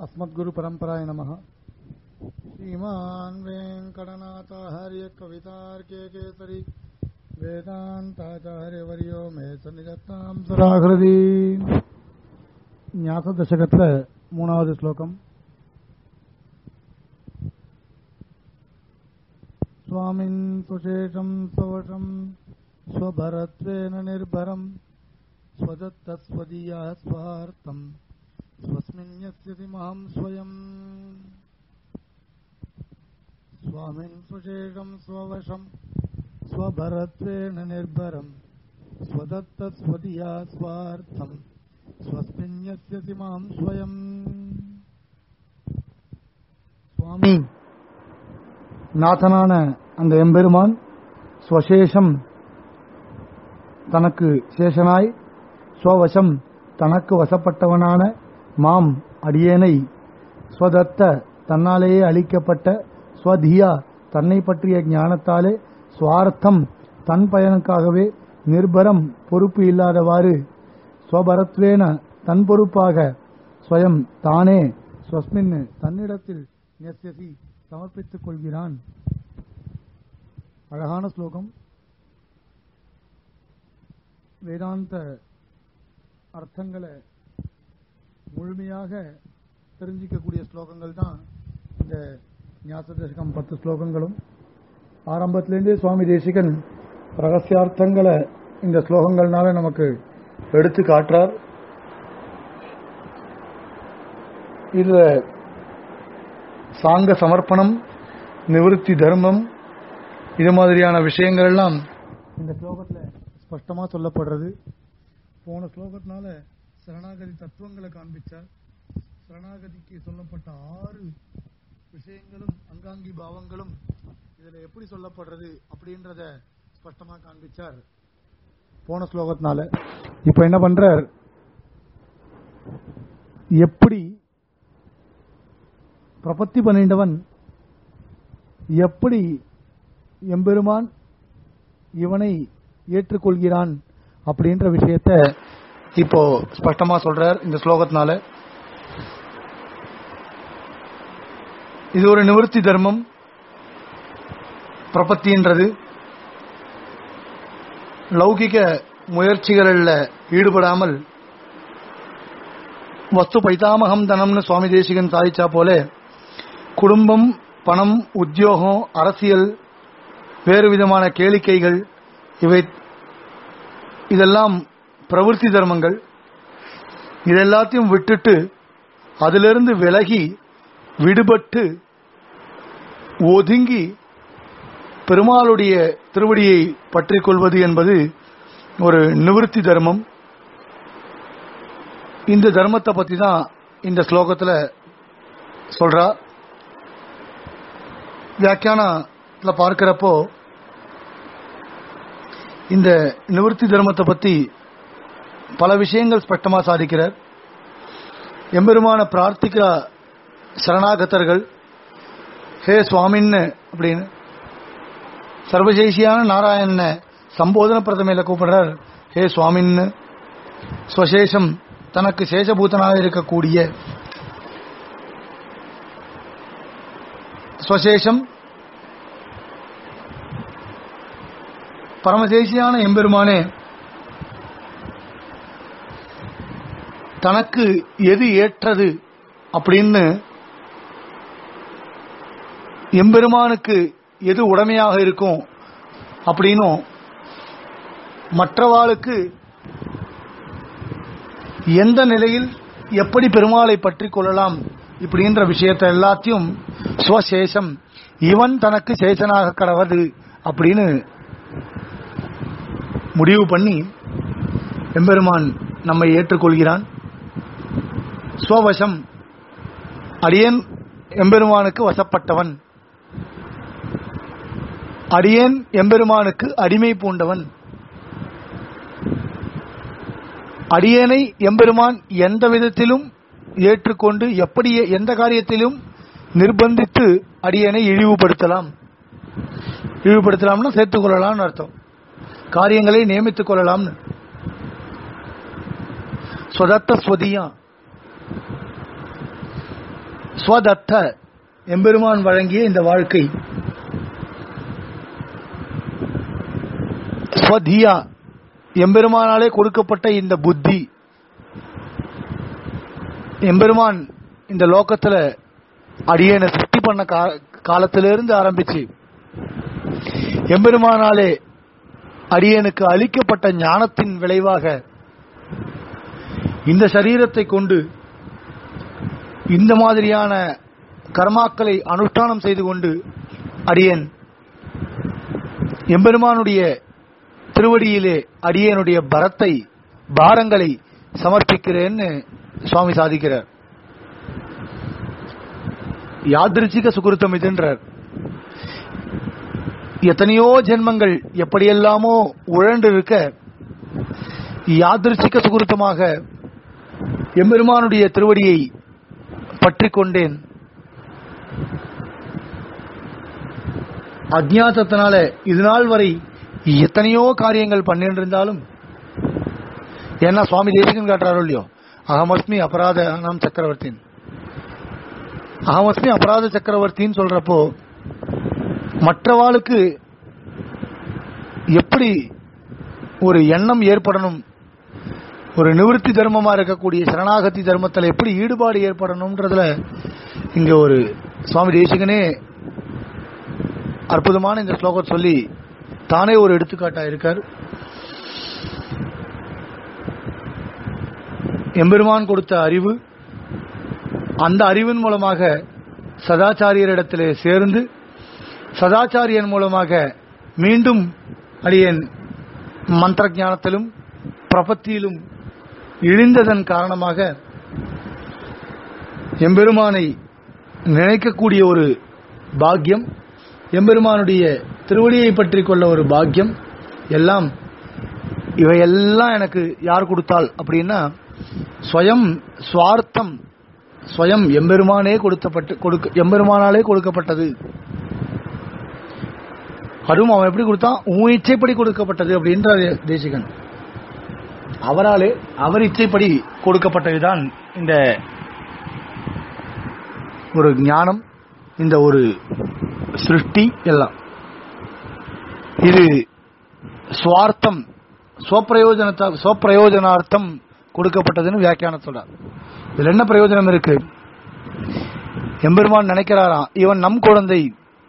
अस्मद्गुरुपरम्पराय नमः श्रीमान् वेङ्कटनाथार्य कवितार्के केसरी வேதாந்தாச்சாரியவரியோ மே சன்னிதத்தாம் சுராகிருதி ஞாச தசகத்துல மூணாவது ஸ்லோகம் சுவாமின் சுசேஷம் சுவசம் ஸ்வபரத்வேன நிர்பரம் ஸ்வதத்தஸ்வதீயா ஸ்வார்த்தம் ஸ்வஸ்மின் யஸ்யதி மகம் ஸ்வயம் स्वामिन् सुशेषम् स्ववशम् स्वभरत्वेन निर्भरम् स्वदत्तस्वदीया स्वार्थम् स्वस्मिन् यस्यसि माम् स्वयम् சுவாமி நாதனான அந்த எம்பெருமான் ஸ்வசேஷம் தனக்கு சேஷனாய் ஸ்வவசம் தனக்கு வசப்பட்டவனான மாம் அடியேனை ஸ்வதத்த தன்னாலேயே அளிக்கப்பட்ட ஸ்வதியா தன்னை பற்றிய ஞானத்தாலே சுவார்த்தம் தன் பயனுக்காகவே நிர்பரம் பொறுப்பு இல்லாதவாறு ஸ்வபரத்வேன தன் பொறுப்பாக ஸ்வயம் தானே ஸ்வஸ்மின் தன்னிடத்தில் நெஸ்யசி சமர்ப்பித்துக் கொள்கிறான் அழகான ஸ்லோகம் வேதாந்த அர்த்தங்களை முழுமையாக தெரிஞ்சிக்கக்கூடிய ஸ்லோகங்கள் தான் இந்த ஞாச தசகம் பத்து ஸ்லோகங்களும் ஆரம்பத்திலேருந்தே சுவாமி தேசிகன் ரகசியார்த்தங்களை இந்த ஸ்லோகங்கள்னால நமக்கு எடுத்து காட்டுறார் இதுல சாங்க சமர்ப்பணம் நிவிருத்தி தர்மம் இது மாதிரியான விஷயங்கள் எல்லாம் இந்த ஸ்லோகத்துல ஸ்பஷ்டமா சொல்லப்படுறது போன ஸ்லோகத்தினால சரணாகதி தத்துவங்களை காண்பிச்சார் சரணாகதிக்கு சொல்லப்பட்ட ஆறு விஷயங்களும் அங்காங்கி பாவங்களும் இதுல எப்படி சொல்லப்படுறது அப்படின்றத ஸ்பஷ்டமா காண்பிச்சார் போன ஸ்லோகத்தினால இப்ப என்ன பண்றார் எப்படி பிரபத்தி பண்ணிண்டவன் எப்படி எம்பெருமான் இவனை ஏற்றுக்கொள்கிறான் அப்படின்ற விஷயத்த இப்போ ஸ்பஷ்டமா சொல்றார் இந்த ஸ்லோகத்தினால இது ஒரு நிவர்த்தி தர்மம் பிரபத்தின்றது லௌகிக முயற்சிகளில் ஈடுபடாமல் வஸ்து பைதாமகம் தனம்னு சுவாமி தேசிகன் சாதிச்சா போல குடும்பம் பணம் உத்தியோகம் அரசியல் வேறு விதமான கேளிக்கைகள் இவை இதெல்லாம் பிரவருத்தி தர்மங்கள் இதெல்லாத்தையும் விட்டுட்டு அதிலிருந்து விலகி விடுபட்டு ஒதுங்கி பெருமாளுடைய திருவடியை பற்றிக் கொள்வது என்பது ஒரு நிவர்த்தி தர்மம் இந்த தர்மத்தை பத்தி தான் இந்த ஸ்லோகத்தில் சொல்றா வியாக்கியானத்தில் பார்க்கிறப்போ இந்த நிவர்த்தி தர்மத்தை பத்தி பல விஷயங்கள் ஸ்பஷ்டமா சாதிக்கிறார் எம்பெருமான பிரார்த்திக்கிற சரணாகத்தர்கள் ஹே சுவாமின்னு அப்படின்னு சர்வசேஷியான நாராயண சம்போதன பிரதமையில கூப்பிடுறார் ஹே சுவாமின்னு ஸ்வசேஷம் தனக்கு சேஷபூதனாக இருக்கக்கூடிய ஸ்வசேஷம் பரமசேஷியான எம்பெருமானே தனக்கு எது ஏற்றது அப்படின்னு எம்பெருமானுக்கு எது உடமையாக இருக்கும் அப்படின்னும் மற்றவாளுக்கு எந்த நிலையில் எப்படி பெருமாளை பற்றி கொள்ளலாம் இப்படின்ற விஷயத்தை எல்லாத்தையும் ஸ்வசேஷம் இவன் தனக்கு சேஷனாக கடவது அப்படின்னு முடிவு பண்ணி எம்பெருமான் நம்மை ஏற்றுக்கொள்கிறான் ஸ்வவசம் அடியன் எம்பெருமானுக்கு வசப்பட்டவன் அடியேன் எம்பெருமானுக்கு அடிமை பூண்டவன் அடியேனை எம்பெருமான் எந்த விதத்திலும் ஏற்றுக்கொண்டு எப்படி எந்த காரியத்திலும் நிர்பந்தித்து அடியேனை இழிவுபடுத்தலாம் இழிவுபடுத்தலாம்னா சேர்த்துக் கொள்ளலாம்னு அர்த்தம் காரியங்களை நியமித்துக் கொள்ளலாம்னு ஸ்வதத்த ஸ்வதியா ஸ்வதத்த எம்பெருமான் வழங்கிய இந்த வாழ்க்கை ஸ்வதியா எம்பெருமானாலே கொடுக்கப்பட்ட இந்த புத்தி எம்பெருமான் இந்த லோகத்துல அடியனை சிருஷ்டி பண்ண கா- காலத்திலிருந்து ஆரம்பிச்சு எம்பெருமானாலே அடியனுக்கு அளிக்கப்பட்ட ஞானத்தின் விளைவாக இந்த சரீரத்தை கொண்டு இந்த மாதிரியான கர்மாக்களை அனுஷ்டானம் செய்து கொண்டு அடியேன் எம்பெருமானுடைய திருவடியிலே அடியனுடைய பரத்தை பாரங்களை சமர்ப்பிக்கிறேன்னு சுவாமி சாதிக்கிறார் யாதிருச்சிக சுகிருத்தம் இதுன்றார் எத்தனையோ ஜென்மங்கள் எப்படியெல்லாமோ உழண்டு இருக்க யாதிருச்சிக சுகிருத்தமாக எம்பெருமானுடைய திருவடியை பற்றிக் கொண்டேன் அஜ்ஞாதத்தினால இது நாள் வரை எத்தனையோ காரியங்கள் பண்ணிட்டு இருந்தாலும் ஏன்னா சுவாமி தேசிகன் காட்டுறாரோ இல்லையோ அகமஸ்மி அபராத நாம் சக்கரவர்த்தின் அகமஸ்மி அபராத சக்கரவர்த்தின்னு சொல்றப்போ மற்றவாளுக்கு எப்படி ஒரு எண்ணம் ஏற்படணும் ஒரு நிவிருத்தி தர்மமா இருக்கக்கூடிய சரணாகதி தர்மத்தில் எப்படி ஈடுபாடு ஏற்படணும்ன்றதுல இங்க ஒரு சுவாமி தேசிகனே அற்புதமான இந்த ஸ்லோகம் சொல்லி தானே ஒரு எடுத்துக்காட்டா இருக்கார் எம்பெருமான் கொடுத்த அறிவு அந்த அறிவின் மூலமாக சதாச்சாரியரிடத்திலே சேர்ந்து சதாச்சாரியன் மூலமாக மீண்டும் அடியேன் மந்திர ஞானத்திலும் பிரபத்தியிலும் இழிந்ததன் காரணமாக எம்பெருமானை நினைக்கக்கூடிய ஒரு பாக்கியம் எம்பெருமானுடைய திருவடியை பற்றி கொள்ள ஒரு பாக்கியம் எல்லாம் இவையெல்லாம் எனக்கு யார் கொடுத்தால் அப்படின்னா ஸ்வயம் சுவார்த்தம் ஸ்வயம் எம்பெருமானே கொடுத்தப்பட்டு கொடுக்க எம்பெருமானாலே கொடுக்கப்பட்டது அதுவும் அவன் எப்படி கொடுத்தான் உன் இச்சைப்படி கொடுக்கப்பட்டது அப்படின்ற தேசிகன் அவராலே அவர் இச்சைப்படி கொடுக்கப்பட்டதுதான் இந்த ஒரு ஞானம் இந்த ஒரு சிருஷ்டி எல்லாம் இது சுவார்த்தம் ஸ்வப்பிரயோஜனத்தா ஸ்வப்பிரயோஜனார்த்தம் கொடுக்கப்பட்டதுன்னு வியாக்கியானம் சொல்றார் இதுல என்ன பிரயோஜனம் இருக்கு எம்பெருமான் நினைக்கிறாராம் இவன் நம் குழந்தை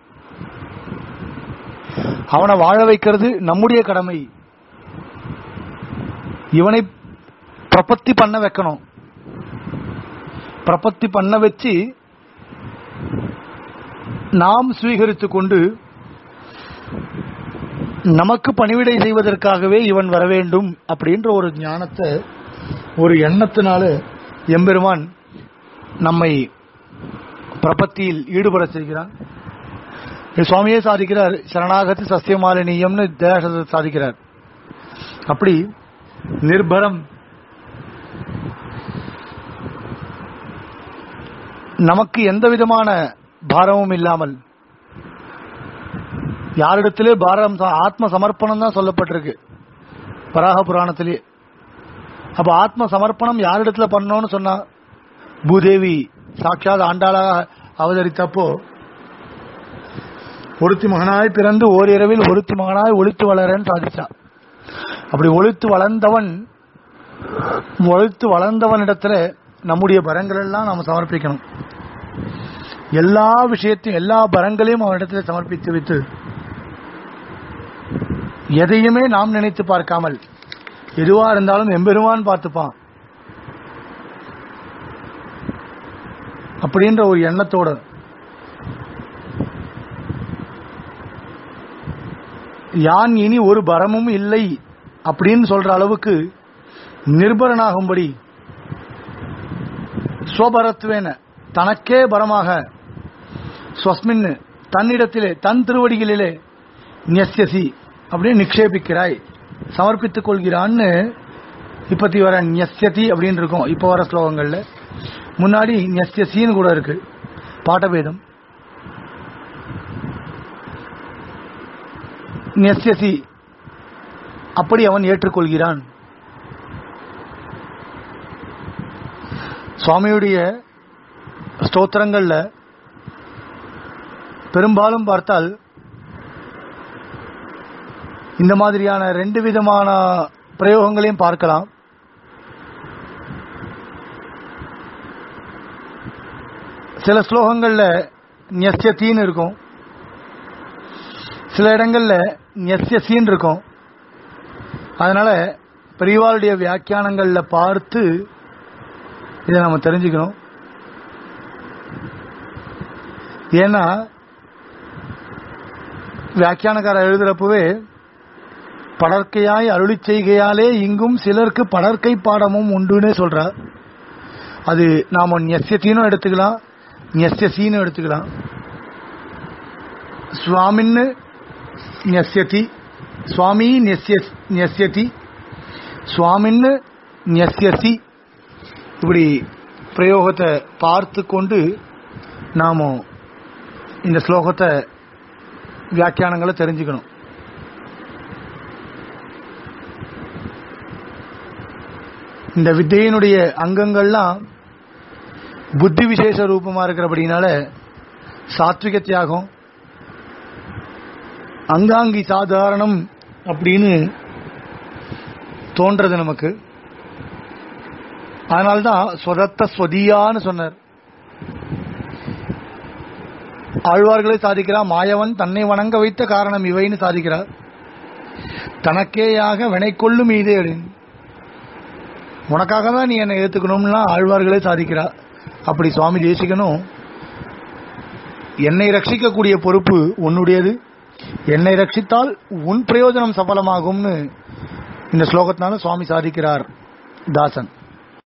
அவனை வாழ வைக்கிறது நம்முடைய கடமை இவனை பிரபத்தி பண்ண வைக்கணும் பிரபத்தி பண்ண வச்சு நாம் ஸ்வீகரித்துக் கொண்டு நமக்கு பணிவிடை செய்வதற்காகவே இவன் வர வேண்டும் அப்படின்ற ஒரு ஞானத்தை ஒரு எண்ணத்தினால எம்பெருமான் நம்மை பிரபத்தியில் ஈடுபட செய்கிறான் இது சுவாமியே சாதிக்கிறார் சரணாகதி சசியமாலினியம்னு தேச சாதிக்கிறார் அப்படி நிர்பரம் நமக்கு எந்த விதமான பாரமும் இல்லாமல் யாரிடத்திலே பாரம் ச- ஆத்ம சமர்ப்பணம் தான் சொல்லப்பட்டிருக்கு வராக புராணத்திலே அப்ப ஆத்ம சமர்ப்பணம் யாரிடத்துல பண்ணணும்னு சொன்னா பூதேவி சாட்சாத் ஆண்டாளாக அவதரித்தப்போ ஒருத்தி மகனாய் பிறந்து ஓரிரவில் ஒருத்தி மகனாய் ஒளித்து வளரன்னு சாதிச்சா அப்படி ஒளித்து வளர்ந்தவன் ஒழித்து வளர்ந்தவனிடத்துல நம்முடைய பரங்கள் எல்லாம் நாம் சமர்ப்பிக்கணும் எல்லா விஷயத்தையும் எல்லா பரங்களையும் அவனிடத்தில் சமர்ப்பித்து வைத்து எதையுமே நாம் நினைத்து பார்க்காமல் எதுவா இருந்தாலும் எம்பெருமான் பார்த்துப்பான் அப்படின்ற ஒரு எண்ணத்தோட யான் இனி ஒரு பரமும் இல்லை அப்படின்னு சொல்ற அளவுக்கு நிர்பரனாகும்படி ஸ்வபரத்வேன தனக்கே பரமாக ஸ்வஸ்மின் தன்னிடத்திலே தன் திருவடிகளிலே நியஸ்யசி அப்படின்னு நிக்ஷேபிக்கிறாய் சமர்ப்பித்துக் கொள்கிறான்னு இப்பத்தி வர நியஸ்யதி அப்படின்னு இருக்கும் இப்ப வர ஸ்லோகங்கள்ல முன்னாடி நியஸ்யசின்னு கூட இருக்கு பாட்டபேதம் நியஸ்யசி அப்படி அவன் ஏற்றுக்கொள்கிறான் சுவாமியுடைய ஸ்தோத்திரங்கள்ல பெரும்பாலும் பார்த்தால் இந்த மாதிரியான ரெண்டு விதமான பிரயோகங்களையும் பார்க்கலாம் சில ஸ்லோகங்கள்ல ஞஸ்யத்தின்னு இருக்கும் சில இடங்கள்ல ஞஸ்யசின்னு இருக்கும் அதனால பெரியவாளுடைய வியாக்கியானங்கள்ல பார்த்து இதை நம்ம தெரிஞ்சுக்கணும் ஏன்னா வியாக்கியானக்காரர் எழுதுறப்பவே படற்கையாய் அருளி செய்கையாலே இங்கும் சிலருக்கு படற்கை பாடமும் உண்டுன்னே சொல்றார் அது நாம நெஸ்யத்தினும் எடுத்துக்கலாம் நெஸ்யசின்னு எடுத்துக்கலாம் சுவாமின்னு நெஸ்யதி சுவாமி நெஸ்ய நெஸ்யதி சுவாமின்னு நெஸ்யசி இப்படி பிரயோகத்தை பார்த்து கொண்டு நாம இந்த ஸ்லோகத்தை வியாக்கியானங்களை தெரிஞ்சுக்கணும் இந்த வித்தையினுடைய அங்கங்கள்லாம் புத்தி விசேஷ ரூபமா இருக்கிறபடினால சாத்விக தியாகம் அங்காங்கி சாதாரணம் அப்படின்னு தோன்றது நமக்கு அதனால்தான் ஸ்வதத்த ஸ்வதியான்னு சொன்னார் ஆழ்வார்களை சாதிக்கிறார் மாயவன் தன்னை வணங்க வைத்த காரணம் இவைன்னு சாதிக்கிறார் தனக்கேயாக வினைக்கொள்ளும் மீதே அப்படின்னு உனக்காக தான் நீ என்னை ஏத்துக்கணும்னா ஆழ்வார்களே சாதிக்கிறார் அப்படி சுவாமி தேசிகனும் என்னை ரட்சிக்கக்கூடிய பொறுப்பு உன்னுடையது என்னை ரட்சித்தால் உன் பிரயோஜனம் சஃலமாகும்னு இந்த ஸ்லோகத்தினால சுவாமி சாதிக்கிறார் தாசன்